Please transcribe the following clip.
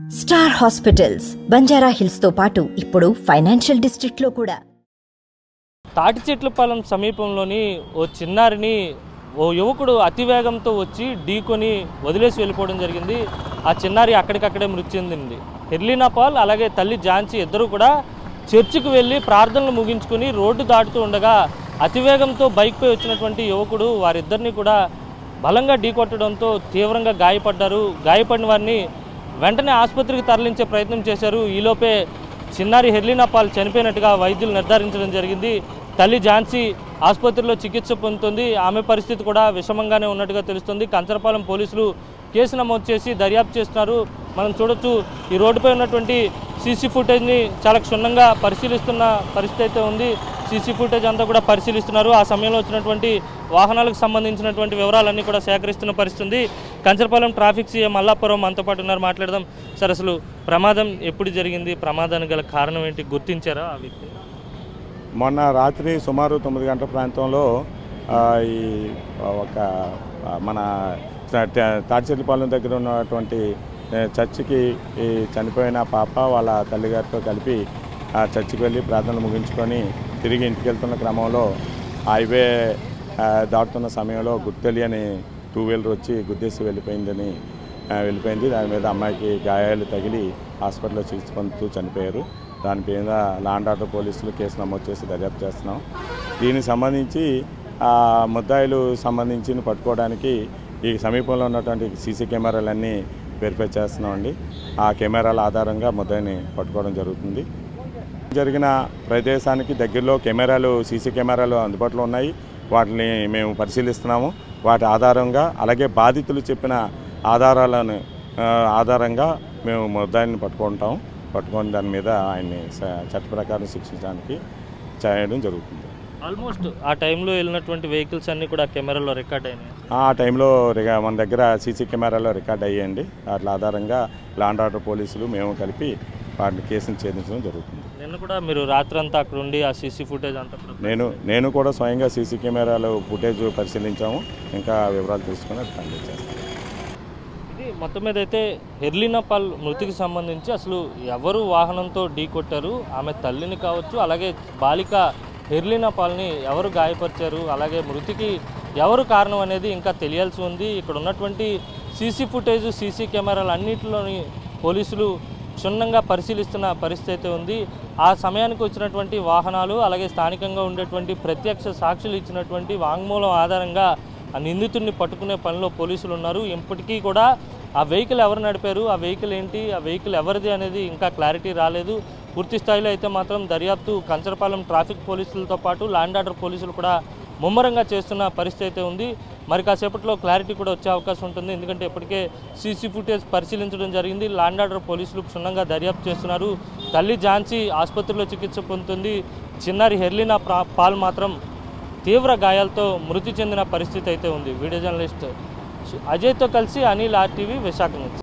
star hospitals Banjara hills తో పాటు ఇప్పుడు ఫైనాన్షియల్ డిస్ట్రిక్ట్ లో కూడా తాటి చెట్లపాలెం సమీపంలోని ఓ చిన్నారిని ఓ యువకుడు అతివేగంతో వచ్చి ఢీకొని వదిలేసి వెళ్ళిపోవడం జరిగింది ఆ చిన్నారి అక్కడికక్కడే మృతి చెందింది హెర్లీనా పాల్ అలాగే తల్లి ఝాన్సీ ఇద్దరు కూడా చర్చికి వెళ్ళి ప్రార్థనలు ముగించుకొని రోడ్డు దాటుతూ ఉండగా అతివేగంతో బైక్పై వచ్చినటువంటి యువకుడు వారిద్దరిని కూడా బలంగా ఢీకొట్టడంతో తీవ్రంగా గాయపడ్డారు గాయపడిన వారిని వెంటనే ఆసుపత్రికి తరలించే ప్రయత్నం చేశారు ఈలోపే చిన్నారి హెర్లీనా పాల్ చనిపోయినట్టుగా వైద్యులు నిర్ధారించడం జరిగింది తల్లి ఝాన్సీ ఆసుపత్రిలో చికిత్స పొందుతుంది ఆమె పరిస్థితి కూడా విషమంగానే ఉన్నట్టుగా తెలుస్తుంది కంచరపాలెం పోలీసులు కేసు నమోదు చేసి దర్యాప్తు చేస్తున్నారు మనం చూడొచ్చు ఈ రోడ్డుపై ఉన్నటువంటి సీసీ ఫుటేజ్ని చాలా క్షుణ్ణంగా పరిశీలిస్తున్న పరిస్థితి అయితే ఉంది సీసీ ఫుటేజ్ అంతా కూడా పరిశీలిస్తున్నారు ఆ సమయంలో వచ్చినటువంటి వాహనాలకు సంబంధించినటువంటి వివరాలన్నీ కూడా సేకరిస్తున్న పరిస్థితి ఉంది కంచరపాలెం ట్రాఫిక్ సీఎం మల్లాపురం మనతో పాటు ఉన్నారు మాట్లాడదాం సార్ అసలు ప్రమాదం ఎప్పుడు జరిగింది ప్రమాదానికి గల కారణం ఏంటి గుర్తించారా ఆ వ్యక్తి మొన్న రాత్రి సుమారు తొమ్మిది గంటల ప్రాంతంలో ఆ, ఈ ఒక ఆ, మన తాడిచెట్లపాలెం దగ్గర ఉన్నటువంటి ఆ, చర్చికి ఈ చనిపోయిన పాప వాళ్ళ తల్లిగారితో కలిపి ఆ చర్చికి వెళ్ళి ప్రార్థనలు ముగించుకొని తిరిగి ఇంటికి వెళ్తున్న క్రమంలో హైవే ఆ, దాటుతున్న సమయంలో గుర్తు తెలియని టూ వీలర్ వచ్చి గుద్దేసి వెళ్ళిపోయిందని ఆ, వెళ్ళిపోయింది దాని మీద అమ్మాయికి గాయాలు తగిలి హాస్పిటల్లో చికిత్స పొందుతూ చనిపోయారు దాని మీద లాండ్ ఆర్డర్ పోలీసులు కేసు నమోదు చేసి దర్యాప్తు చేస్తున్నాం దీనికి సంబంధించి ఆ ముద్దాయిలు సంబంధించి పట్టుకోవడానికి ఈ సమీపంలో ఉన్నటువంటి సీసీ కెమెరాలన్నీ వెరిఫై చేస్తున్నామండి ఆ కెమెరాల ఆధారంగా ముద్దాయిని పట్టుకోవడం జరుగుతుంది జరిగిన ప్రదేశానికి దగ్గరలో కెమెరాలు సీసీ కెమెరాలు అందుబాటులో ఉన్నాయి వాటిని మేము పరిశీలిస్తున్నాము వాటి ఆధారంగా అలాగే బాధితులు చెప్పిన ఆధారాలను ఆ, ఆధారంగా మేము ముద్దాయిని పట్టుకుంటాం పట్టుకొని దాని మీద ఆయన్ని స- చట్ట ప్రకారం శిక్షించడానికి చేయడం జరుగుతుంది ఆల్మోస్ట్ ఆ టైంలో వెళ్ళినటువంటి వెహికల్స్ అన్నీ కూడా కెమెరాలో రికార్డ్ అయినాయి ఆ టైంలో రిగా- మన దగ్గర సీసీ కెమెరాలో రికార్డ్ అయ్యాయండి వాటి ఆధారంగా లాండ్ ఆర్డర్ పోలీసులు మేము కలిపి వాటిని కేసును ఛేదించడం జరుగుతుంది నిన్న కూడా మీరు రాత్రంతా అక్కడ ఉండి ఆ సీసీ ఫుటేజ్ అంతా కూడా నేను నేను కూడా స్వయంగా సీసీ కెమెరాలు ఫుటేజ్ పరిశీలించాము ఇంకా వివరాలు తెలుసుకుని అది కంప్లీట్ చేస్తాం ఇది మొత్తం మీద అయితే హెర్లీనా పాల్ మృతికి సంబంధించి అసలు ఎవరు వాహనంతో ఢీ కొట్టారు ఆమె తల్లిని కావచ్చు అలాగే బాలిక హెర్లీనా పాల్ని ఎవరు గాయపరిచారు అలాగే మృతికి ఎవరు కారణం అనేది ఇంకా తెలియాల్సి ఉంది ఇక్కడ ఉన్నటువంటి సీసీ ఫుటేజ్ సీసీ కెమెరాలు అన్నింటిలోని పోలీసులు క్షుణ్ణంగా పరిశీలిస్తున్న పరిస్థితి అయితే ఉంది ఆ సమయానికి వచ్చినటువంటి వాహనాలు అలాగే స్థానికంగా ఉండేటువంటి ప్రత్యక్ష సాక్షులు ఇచ్చినటువంటి వాంగ్మూలం ఆధారంగా ఆ నిందితుడిని పట్టుకునే పనిలో పోలీసులు ఉన్నారు ఇప్పటికీ కూడా ఆ వెహికల్ ఎవరు నడిపారు ఆ వెహికల్ ఏంటి ఆ వెహికల్ ఎవరిది అనేది ఇంకా క్లారిటీ రాలేదు పూర్తి స్థాయిలో అయితే మాత్రం దర్యాప్తు కంచరపాలెం ట్రాఫిక్ పోలీసులతో పాటు ల్యాండ్ ఆర్డర్ పోలీసులు కూడా ముమ్మరంగా చేస్తున్న పరిస్థితి అయితే ఉంది మరి కాసేపట్లో క్లారిటీ కూడా వచ్చే అవకాశం ఉంటుంది ఎందుకంటే ఇప్పటికే సీసీ ఫుటేజ్ పరిశీలించడం జరిగింది ల్యాండ్ ఆర్డర్ పోలీసులు క్షుణ్ణంగా దర్యాప్తు చేస్తున్నారు తల్లి ఝాన్సీ ఆసుపత్రిలో చికిత్స పొందుతుంది చిన్నారి హెర్లినా ప్రా- పాల్ మాత్రం తీవ్ర గాయాలతో మృతి చెందిన పరిస్థితి అయితే ఉంది వీడియో జర్నలిస్ట్ అజయ్తో కలిసి అనిల్ ఆర్టీవీ విశాఖ నుంచి